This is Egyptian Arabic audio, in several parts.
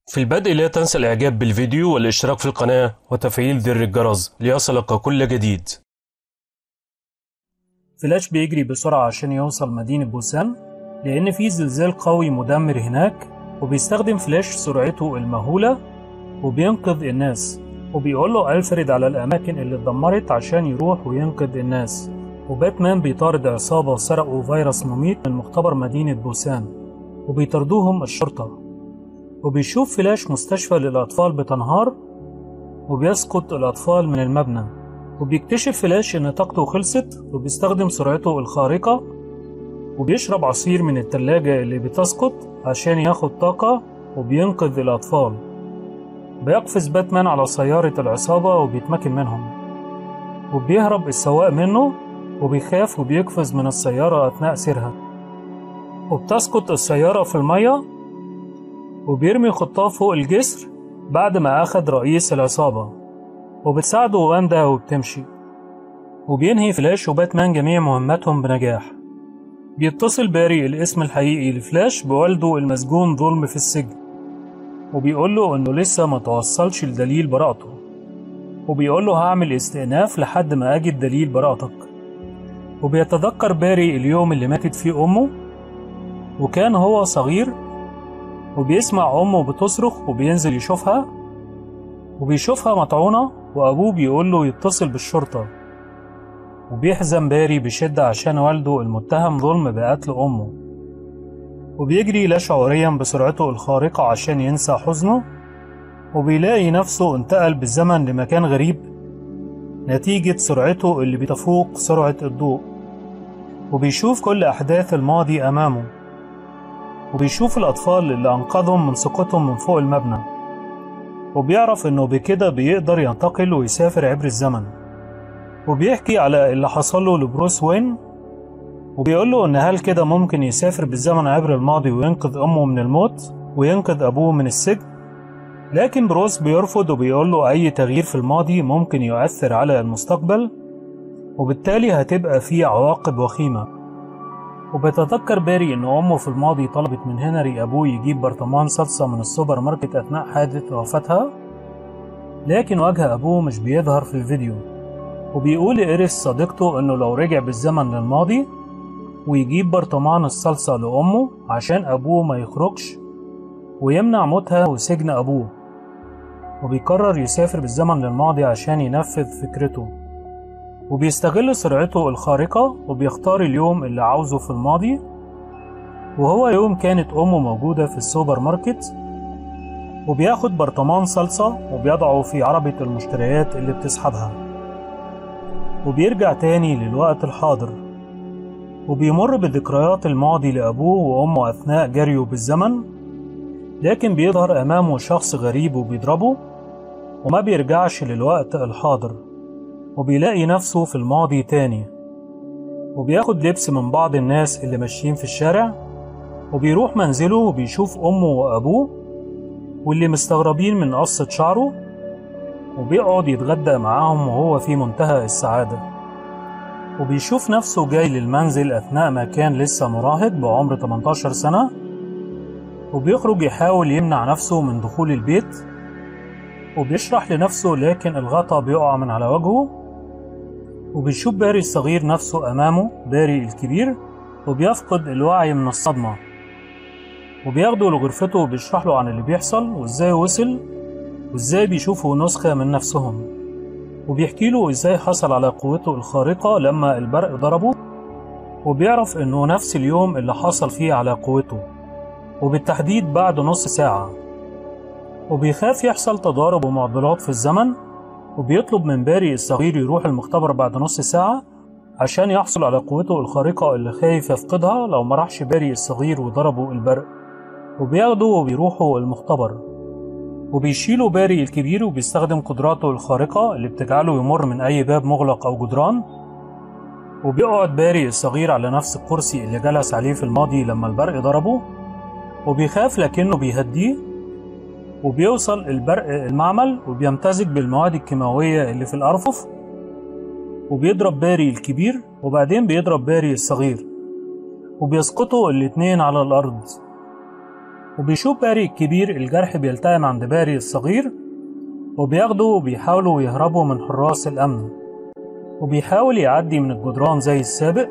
في البدء لا تنسى الإعجاب بالفيديو والاشتراك في القناة وتفعيل زر الجرس ليصلك كل جديد فلاش بيجري بسرعة عشان يوصل مدينة بوسان لأن في زلزال قوي مدمر هناك وبيستخدم فلاش سرعته المهولة وبينقذ الناس وبيقول له ألفريد على الأماكن اللي اتدمرت عشان يروح وينقذ الناس وباتمان بيطارد عصابة سرقوا فيروس مميت من مختبر مدينة بوسان وبيطردوهم الشرطة وبيشوف فلاش مستشفى للأطفال بتنهار وبيسقط الأطفال من المبنى وبيكتشف فلاش إن طاقته خلصت وبيستخدم سرعته الخارقة وبيشرب عصير من التلاجة اللي بتسقط عشان ياخد طاقة وبينقذ الأطفال بيقفز باتمان على سيارة العصابة وبيتمكن منهم وبيهرب السواق منه وبيخاف وبيقفز من السيارة أثناء سيرها وبتسقط السيارة في المية وبيرمي خطاه فوق الجسر بعد ما أخد رئيس العصابة وبتساعده واندا وبتمشي وبينهي فلاش وباتمان جميع مهماتهم بنجاح بيتصل باري الاسم الحقيقي لفلاش بوالده المسجون ظلم في السجن وبيقول له انه لسه ما توصلش لدليل براءته وبيقول له هعمل استئناف لحد ما اجد دليل براءتك وبيتذكر باري اليوم اللي ماتت فيه امه وكان هو صغير وبيسمع امه بتصرخ وبينزل يشوفها وبيشوفها مطعونة وأبوه بيقول له يتصل بالشرطة وبيحزن باري بشدة عشان والده المتهم ظلم بقتل أمه وبيجري لا شعوريا بسرعته الخارقة عشان ينسى حزنه وبيلاقي نفسه انتقل بالزمن لمكان غريب نتيجة سرعته اللي بتفوق سرعة الضوء وبيشوف كل أحداث الماضي أمامه وبيشوف الأطفال اللي أنقذهم من سقوطهم من فوق المبنى وبيعرف إنه بكده بيقدر ينتقل ويسافر عبر الزمن وبيحكي على اللي حصل له لبروس وين وبيقول له إن هل كده ممكن يسافر بالزمن عبر الماضي وينقذ أمه من الموت وينقذ أبوه من السجن لكن بروس بيرفض وبيقول له أي تغيير في الماضي ممكن يؤثر على المستقبل وبالتالي هتبقى فيه عواقب وخيمة وبيتذكر باري إن أمه في الماضي طلبت من هنري أبوه يجيب برطمان صلصة من السوبر ماركت أثناء حادث وفاتها لكن وجه أبوه مش بيظهر في الفيديو وبيقول لإيريس صديقته إنه لو رجع بالزمن للماضي ويجيب برطمان الصلصة لأمه عشان أبوه ما يخرجش ويمنع موتها وسجن أبوه وبيقرر يسافر بالزمن للماضي عشان ينفذ فكرته وبيستغل سرعته الخارقة وبيختار اليوم اللي عاوزه في الماضي وهو يوم كانت أمه موجودة في السوبر ماركت وبياخد برطمان صلصة وبيضعه في عربة المشتريات اللي بتسحبها وبيرجع تاني للوقت الحاضر وبيمر بذكريات الماضي لأبوه وأمه أثناء جريه بالزمن لكن بيظهر أمامه شخص غريب وبيضربه وما بيرجعش للوقت الحاضر وبيلاقي نفسه في الماضي تاني وبياخد لبس من بعض الناس اللي ماشيين في الشارع وبيروح منزله وبيشوف أمه وأبوه واللي مستغربين من قصة شعره وبيقعد يتغدى معاهم وهو في منتهى السعادة وبيشوف نفسه جاي للمنزل أثناء ما كان لسه مراهق بعمر 18 سنة وبيخرج يحاول يمنع نفسه من دخول البيت وبيشرح لنفسه لكن الغطا بيقع من على وجهه وبيشوف باري الصغير نفسه أمامه باري الكبير وبيفقد الوعي من الصدمة وبياخده لغرفته وبيشرح له عن اللي بيحصل وازاي وصل وازاي بيشوفوا نسخة من نفسهم وبيحكي له ازاي حصل على قوته الخارقة لما البرق ضربه وبيعرف انه نفس اليوم اللي حصل فيه على قوته وبالتحديد بعد نص ساعة وبيخاف يحصل تضارب ومعضلات في الزمن وبيطلب من باري الصغير يروح المختبر بعد نص ساعة عشان يحصل على قوته الخارقة اللي خايف يفقدها لو ما راحش باري الصغير وضربه البرق وبياخده وبيروحوا المختبر وبيشيلوا باري الكبير وبيستخدم قدراته الخارقة اللي بتجعله يمر من أي باب مغلق أو جدران وبيقعد باري الصغير على نفس الكرسي اللي جلس عليه في الماضي لما البرق ضربه وبيخاف لكنه بيهديه وبيوصل البرق المعمل وبيمتزج بالمواد الكيماوية اللي في الأرفف وبيضرب باري الكبير وبعدين بيضرب باري الصغير وبيسقطوا الاتنين على الأرض وبيشوف باري الكبير الجرح بيلتئم عند باري الصغير وبياخده وبيحاولوا يهربوا من حراس الأمن وبيحاول يعدي من الجدران زي السابق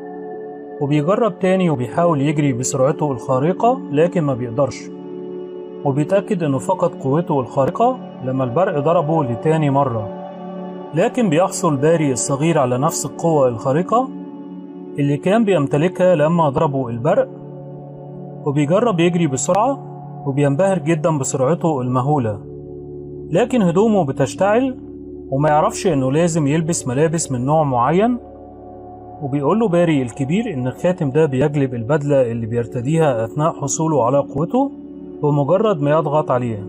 وبيجرب تاني وبيحاول يجري بسرعته الخارقة لكن ما بيقدرش وبيتأكد إنه فقد قوته الخارقة لما البرق ضربه لتاني مرة لكن بيحصل باري الصغير على نفس القوة الخارقة اللي كان بيمتلكها لما ضربه البرق وبيجرب يجري بسرعة وبينبهر جدا بسرعته المهولة لكن هدومه بتشتعل وما يعرفش إنه لازم يلبس ملابس من نوع معين وبيقول له باري الكبير إن الخاتم ده بيجلب البدلة اللي بيرتديها أثناء حصوله على قوته بمجرد ما يضغط عليها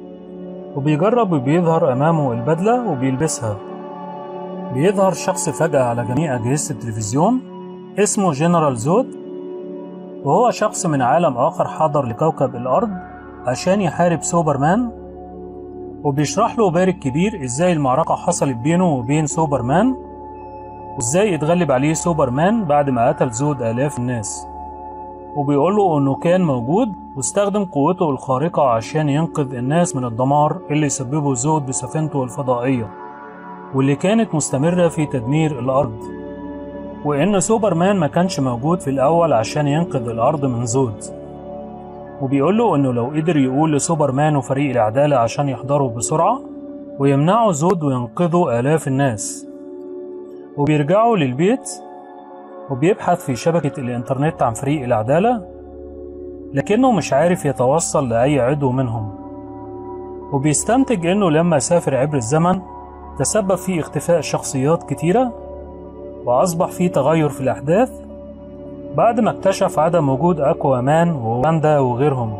وبيجرب وبيظهر أمامه البدلة وبيلبسها بيظهر شخص فجأة على جميع أجهزة التلفزيون اسمه جنرال زود وهو شخص من عالم آخر حضر لكوكب الأرض عشان يحارب سوبرمان وبيشرح له باري الكبير ازاي المعركة حصلت بينه وبين سوبرمان وازاي اتغلب عليه سوبرمان بعد ما قتل زود آلاف الناس وبيقول له انه كان موجود واستخدم قوته الخارقة عشان ينقذ الناس من الدمار اللي سببه زود بسفينته الفضائية واللي كانت مستمرة في تدمير الأرض وإن سوبرمان ما كانش موجود في الأول عشان ينقذ الأرض من زود وبيقول له إنه لو قدر يقول لسوبرمان وفريق العدالة عشان يحضروا بسرعة ويمنعوا زود وينقذوا آلاف الناس وبيرجعوا للبيت وبيبحث في شبكة الإنترنت عن فريق العدالة لكنه مش عارف يتوصل لأي عضو منهم وبيستنتج إنه لما سافر عبر الزمن تسبب في اختفاء شخصيات كتيرة وأصبح في تغير في الأحداث بعد ما اكتشف عدم وجود أكوامان وواندا وغيرهم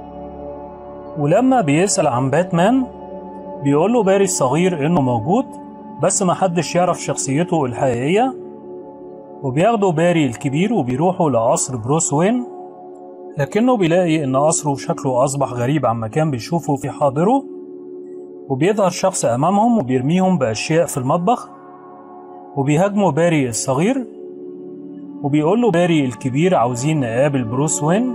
ولما بيسأل عن باتمان بيقول له باري الصغير إنه موجود بس محدش يعرف شخصيته الحقيقية وبياخدوا باري الكبير وبيروحوا لقصر بروس وين لكنه بيلاقي إن قصره شكله أصبح غريب عما كان بيشوفه في حاضره وبيظهر شخص أمامهم وبيرميهم بأشياء في المطبخ وبيهاجموا باري الصغير وبيقول له باري الكبير عاوزين نقابل بروس وين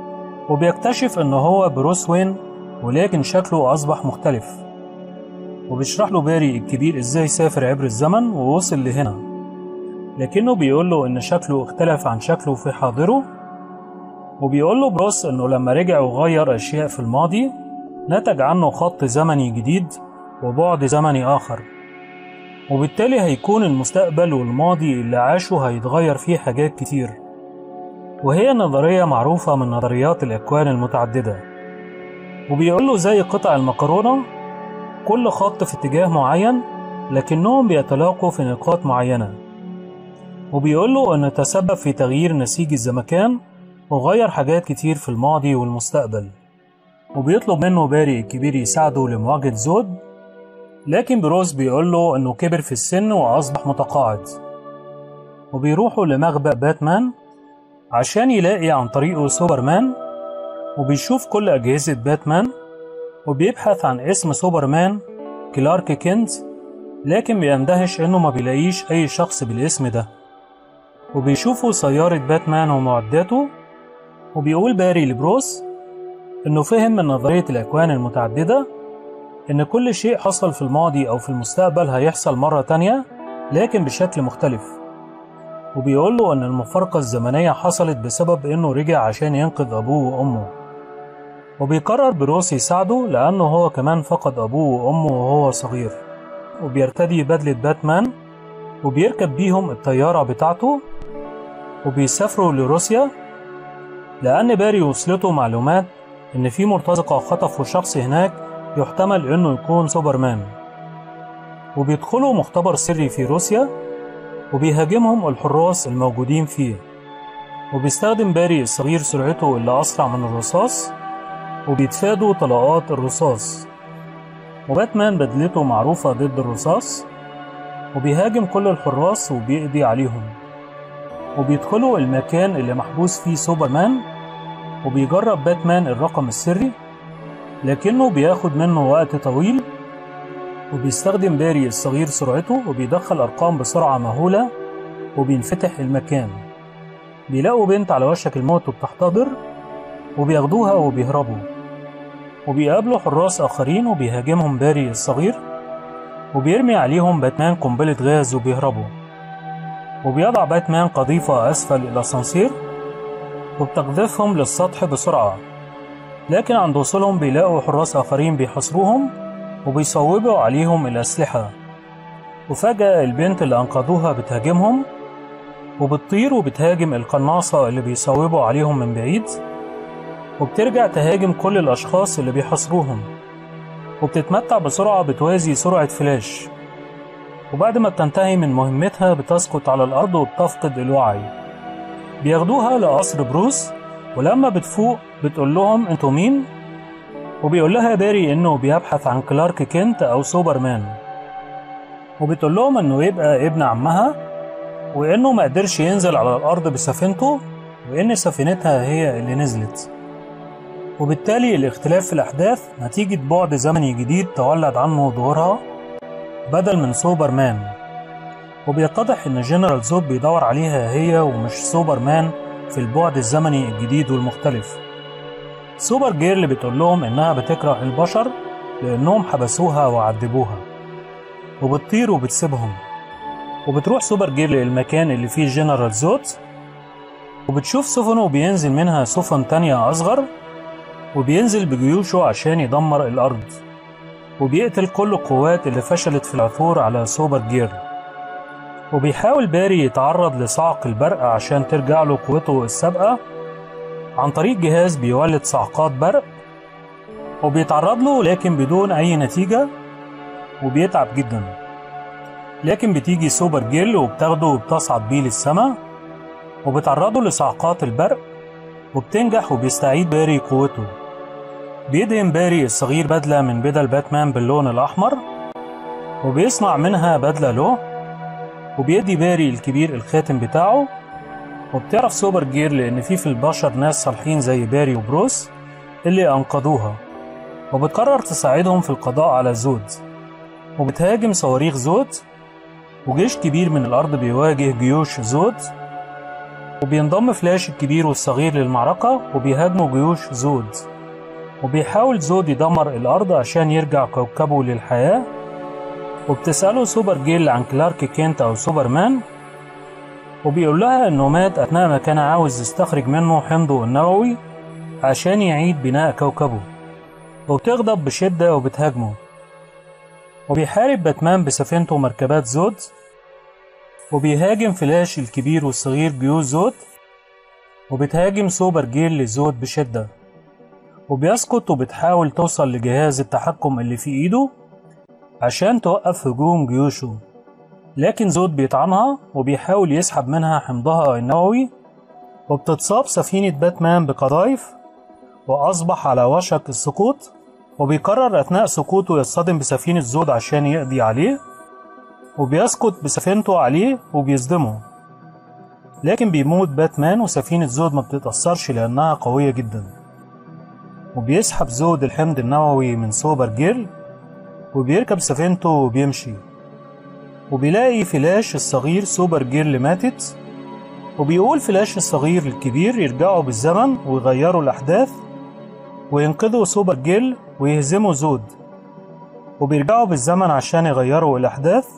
وبيكتشف إن هو بروس وين ولكن شكله أصبح مختلف وبيشرح له باري الكبير إزاي سافر عبر الزمن ووصل لهنا لكنه بيقول له إن شكله اختلف عن شكله في حاضره وبيقول له بروس إنه لما رجع وغير أشياء في الماضي نتج عنه خط زمني جديد وبعد زمني آخر وبالتالي هيكون المستقبل والماضي اللي عاشه هيتغير فيه حاجات كتير وهي نظرية معروفة من نظريات الأكوان المتعددة وبيقول له زي قطع المكرونة كل خط في اتجاه معين لكنهم بيتلاقوا في نقاط معينة وبيقول له أن تسبب في تغيير نسيج الزمكان وغير حاجات كتير في الماضي والمستقبل وبيطلب منه باري الكبير يساعده لمواجهة زود لكن بروز بيقول له إنه كبر في السن وأصبح متقاعد وبيروحوا لمخبأ باتمان عشان يلاقي عن طريقه سوبرمان وبيشوف كل أجهزة باتمان وبيبحث عن اسم سوبرمان كلارك كينت لكن بيندهش إنه ما بيلاقيش أي شخص بالاسم ده وبيشوفوا سيارة باتمان ومعداته وبيقول باري لبروس إنه فهم من نظرية الأكوان المتعددة إن كل شيء حصل في الماضي أو في المستقبل هيحصل مرة تانية لكن بشكل مختلف وبيقول له إن المفارقة الزمنية حصلت بسبب إنه رجع عشان ينقذ أبوه وأمه وبيقرر بروس يساعده لأنه هو كمان فقد أبوه وأمه وهو صغير وبيرتدي بدلة باتمان وبيركب بيهم الطيارة بتاعته وبيسافروا لروسيا لأن باري وصلته معلومات إن في مرتزقة خطفوا شخص هناك يحتمل إنه يكون سوبرمان وبيدخلوا مختبر سري في روسيا وبيهاجمهم الحراس الموجودين فيه وبيستخدم باري الصغير سرعته اللي أسرع من الرصاص وبيتفادوا طلقات الرصاص وباتمان بدلته معروفة ضد الرصاص وبيهاجم كل الحراس وبيقضي عليهم وبيدخلوا المكان اللي محبوس فيه سوبرمان وبيجرب باتمان الرقم السري لكنه بياخد منه وقت طويل وبيستخدم باري الصغير سرعته وبيدخل أرقام بسرعة مهولة وبينفتح المكان بيلاقوا بنت على وشك الموت وبتحتضر وبياخدوها وبيهربوا وبيقابلوا حراس آخرين وبيهاجمهم باري الصغير وبيرمي عليهم باتمان قنبلة غاز وبيهربوا وبيضع باتمان قذيفة أسفل الأسانسير وبتقذفهم للسطح بسرعة لكن عند وصولهم بيلاقوا حراس آخرين بيحاصروهم وبيصوبوا عليهم الأسلحة وفجأة البنت اللي أنقذوها بتهاجمهم وبتطير وبتهاجم القناصة اللي بيصوبوا عليهم من بعيد وبترجع تهاجم كل الأشخاص اللي بيحاصروهم وبتتمتع بسرعة بتوازي سرعة فلاش وبعد ما بتنتهي من مهمتها بتسقط على الأرض وبتفقد الوعي بياخدوها لقصر بروس ولما بتفوق بتقول لهم انتوا مين؟ وبيقول لها باري انه بيبحث عن كلارك كينت او سوبرمان وبتقول لهم انه يبقى ابن عمها وانه ما قدرش ينزل على الارض بسفينته وان سفينتها هي اللي نزلت وبالتالي الاختلاف في الاحداث نتيجة بعد زمني جديد تولد عنه ظهورها بدل من سوبرمان وبيتضح ان جنرال زود بيدور عليها هي ومش سوبرمان في البعد الزمني الجديد والمختلف سوبر جيرل بتقول لهم انها بتكره البشر لانهم حبسوها وعذبوها وبتطير وبتسيبهم وبتروح سوبر جيرل المكان اللي فيه جنرال زوت وبتشوف سفنه وبينزل منها سفن تانية أصغر وبينزل بجيوشه عشان يدمر الأرض وبيقتل كل القوات اللي فشلت في العثور على سوبر جيرل وبيحاول باري يتعرض لصعق البرق عشان ترجع له قوته السابقة عن طريق جهاز بيولد صعقات برق وبيتعرض له لكن بدون أي نتيجة وبيتعب جدا لكن بتيجي سوبر جيل وبتاخده وبتصعد بيه للسماء وبتعرضه لصعقات البرق وبتنجح وبيستعيد باري قوته بيدهن باري الصغير بدلة من بدل باتمان باللون الأحمر وبيصنع منها بدلة له وبيدي باري الكبير الخاتم بتاعه وبتعرف سوبر جير لأن في في البشر ناس صالحين زي باري وبروس اللي أنقذوها وبتقرر تساعدهم في القضاء على زود وبتهاجم صواريخ زود وجيش كبير من الأرض بيواجه جيوش زود وبينضم فلاش الكبير والصغير للمعركة وبيهاجموا جيوش زود وبيحاول زود يدمر الأرض عشان يرجع كوكبه للحياة وبتسأله سوبر جيل عن كلارك كينت أو سوبرمان وبيقول لها إنه مات أثناء ما كان عاوز يستخرج منه حمضه النووي عشان يعيد بناء كوكبه وبتغضب بشدة وبتهاجمه وبيحارب باتمان بسفينته ومركبات زود وبيهاجم فلاش الكبير والصغير جيوش زود وبتهاجم سوبر جيل لزود بشدة وبيسقط وبتحاول توصل لجهاز التحكم اللي في ايده عشان توقف هجوم جيوشه لكن زود بيطعنها وبيحاول يسحب منها حمضها النووي وبتتصاب سفينة باتمان بقذايف وأصبح على وشك السقوط وبيقرر أثناء سقوطه يصطدم بسفينة زود عشان يقضي عليه وبيسقط بسفينته عليه وبيصدمه لكن بيموت باتمان وسفينة زود ما بتتأثرش لأنها قوية جدا وبيسحب زود الحمض النووي من سوبر جيرل وبيركب سفينته وبيمشي وبيلاقي فلاش الصغير سوبر جيرل ماتت وبيقول فلاش الصغير الكبير يرجعوا بالزمن ويغيروا الأحداث وينقذوا سوبر جيل ويهزموا زود وبيرجعوا بالزمن عشان يغيروا الأحداث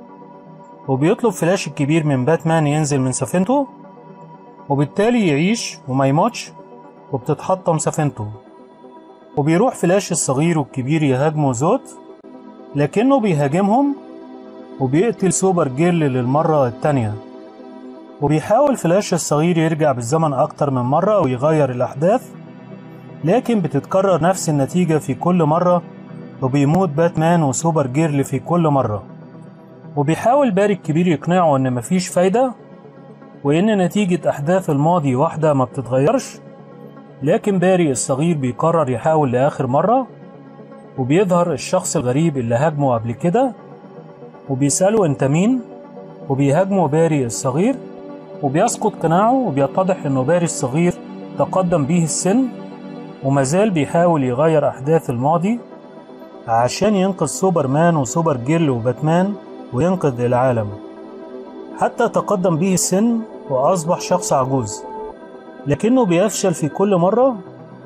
وبيطلب فلاش الكبير من باتمان ينزل من سفينته وبالتالي يعيش وما يموتش وبتتحطم سفينته وبيروح فلاش الصغير والكبير يهاجموا زود لكنه بيهاجمهم وبيقتل سوبر جيل للمرة التانية وبيحاول فلاش الصغير يرجع بالزمن أكتر من مرة ويغير الأحداث لكن بتتكرر نفس النتيجة في كل مرة وبيموت باتمان وسوبر جيرل في كل مرة وبيحاول باري الكبير يقنعه إن مفيش فايدة وإن نتيجة أحداث الماضي واحدة ما بتتغيرش لكن باري الصغير بيقرر يحاول لآخر مرة وبيظهر الشخص الغريب اللي هاجمه قبل كده وبيسأله أنت مين؟ وبيهاجمه باري الصغير وبيسقط قناعه وبيتضح إنه باري الصغير تقدم بيه السن ومازال بيحاول يغير أحداث الماضي عشان ينقذ سوبرمان وسوبر جيرل وباتمان وينقذ العالم حتى تقدم به السن وأصبح شخص عجوز لكنه بيفشل في كل مرة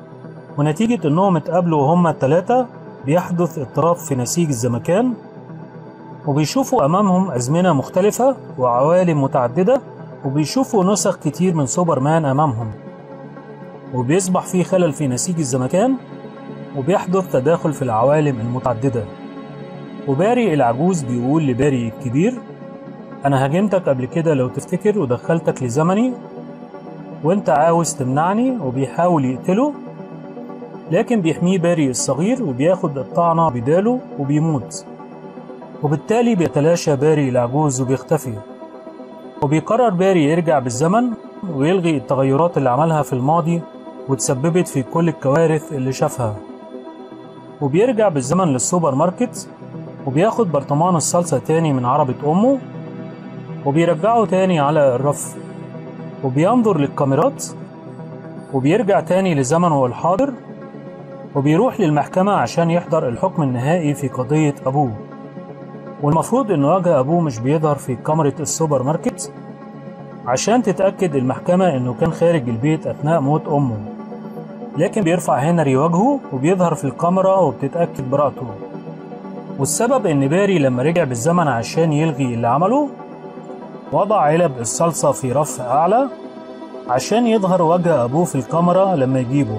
ونتيجة إنهم اتقابلوا هما التلاتة بيحدث اضطراب في نسيج الزمكان وبيشوفوا أمامهم أزمنة مختلفة وعوالم متعددة وبيشوفوا نسخ كتير من سوبرمان أمامهم وبيصبح في خلل في نسيج الزمكان وبيحدث تداخل في العوالم المتعددة وباري العجوز بيقول لباري الكبير أنا هاجمتك قبل كده لو تفتكر ودخلتك لزمني وانت عاوز تمنعني وبيحاول يقتله لكن بيحميه باري الصغير وبياخد الطعنة بداله وبيموت وبالتالي بيتلاشى باري العجوز وبيختفي وبيقرر باري يرجع بالزمن ويلغي التغيرات اللي عملها في الماضي وتسببت في كل الكوارث اللي شافها وبيرجع بالزمن للسوبر ماركت وبياخد برطمان الصلصة تاني من عربة أمه وبيرجعه تاني على الرف وبينظر للكاميرات وبيرجع تاني لزمنه الحاضر وبيروح للمحكمة عشان يحضر الحكم النهائي في قضية أبوه والمفروض إن وجه أبوه مش بيظهر في كاميرا السوبر ماركت عشان تتأكد المحكمة إنه كان خارج البيت أثناء موت أمه لكن بيرفع هنري وجهه وبيظهر في الكاميرا وبتتأكد براءته والسبب إن باري لما رجع بالزمن عشان يلغي اللي عمله وضع علب الصلصة في رف أعلى عشان يظهر وجه أبوه في الكاميرا لما يجيبه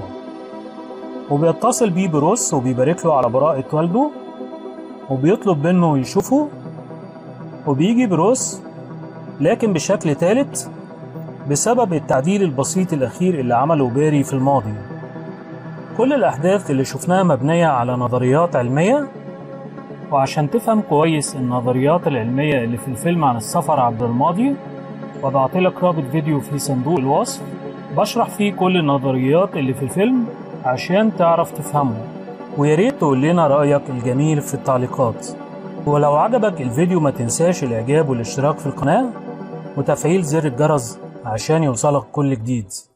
وبيتصل بيه بروس وبيبارك له على براءة والده وبيطلب منه يشوفه وبيجي بروس لكن بشكل ثالث بسبب التعديل البسيط الأخير اللي عمله باري في الماضي كل الأحداث اللي شفناها مبنية على نظريات علمية وعشان تفهم كويس النظريات العلمية اللي في الفيلم عن السفر عبر الماضي وضعت لك رابط فيديو في صندوق الوصف بشرح فيه كل النظريات اللي في الفيلم عشان تعرف تفهمه وياريت تقول لنا رأيك الجميل في التعليقات ولو عجبك الفيديو ما تنساش الاعجاب والاشتراك في القناة وتفعيل زر الجرس عشان يوصلك كل جديد